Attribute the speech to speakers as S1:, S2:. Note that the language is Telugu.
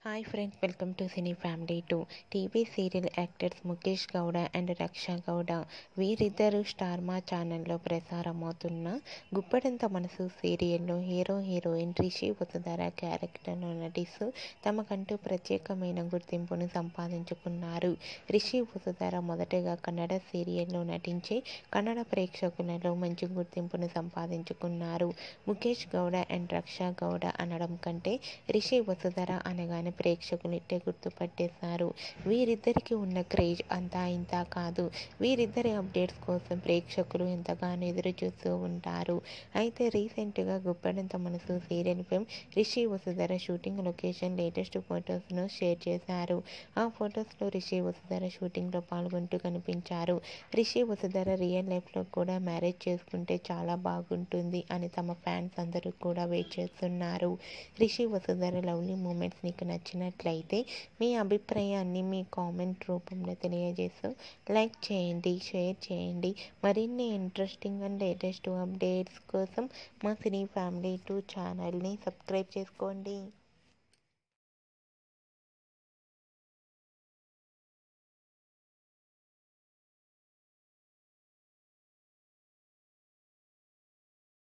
S1: hi friends welcome to cine family two TV serial actors Mukesh Gowda and Raksha Gowda వీరిద్దరూ స్టార్ మా ఛానల్లో ప్రసారమవుతున్న గుప్పడంత మనసు సీరియల్లో హీరో హీరోయిన్ రిషి వసుధర క్యారెక్టర్లో నటిస్తూ తమకంటూ ప్రత్యేకమైన గుర్తింపును సంపాదించుకున్నారు రిషి వసుధర మొదటగా కన్నడ సీరియల్లో నటించి కన్నడ ప్రేక్షకులలో మంచి గుర్తింపును సంపాదించుకున్నారు ముఖేష్ గౌడ అండ్ రక్ష గౌడ అనడం కంటే రిషి వసుధర అనగానే ప్రేక్షకులు ఇట్టే గుర్తుపట్టేశారు వీరిద్దరికి ఉన్న క్రేజ్ అంతా ఇంత కాదు వీరిద్దరి అప్డేట్స్ కోసం ప్రేక్షకులు ఎంతగానో ఎదురు చూస్తూ ఉంటారు అయితే రీసెంట్గా Guppedantha Manasu serial film Rishi Vasudhara shooting location latest ఫొటోస్ను షేర్ చేశారు ఆ ఫొటోస్లో రిషి వసుధర షూటింగ్లో పాల్గొంటూ కనిపించారు రిషి వసుధర రియల్ లైఫ్లో కూడా మ్యారేజ్ చేసుకుంటే చాలా బాగుంటుంది అని తమ ఫ్యాన్స్ అందరూ కూడా వెయిట్ చేస్తున్నారు రిషి వసుధర లవ్లీ మూమెంట్స్ నీకు నచ్చినట్లయితే మీ అభిప్రాయాన్ని మీ కామెంట్ రూపంలో తెలియజేస్తూ లైక్ చేయండి షేర్ చేయండి మరిన్ని ఇంట్రెస్టింగ్ అండ్ లేటెస్ట్ అప్డేట్స్ కోసం మా సినీ ఫ్యామిలీ టూ ఛానల్ని సబ్స్క్రైబ్ చేసుకోండి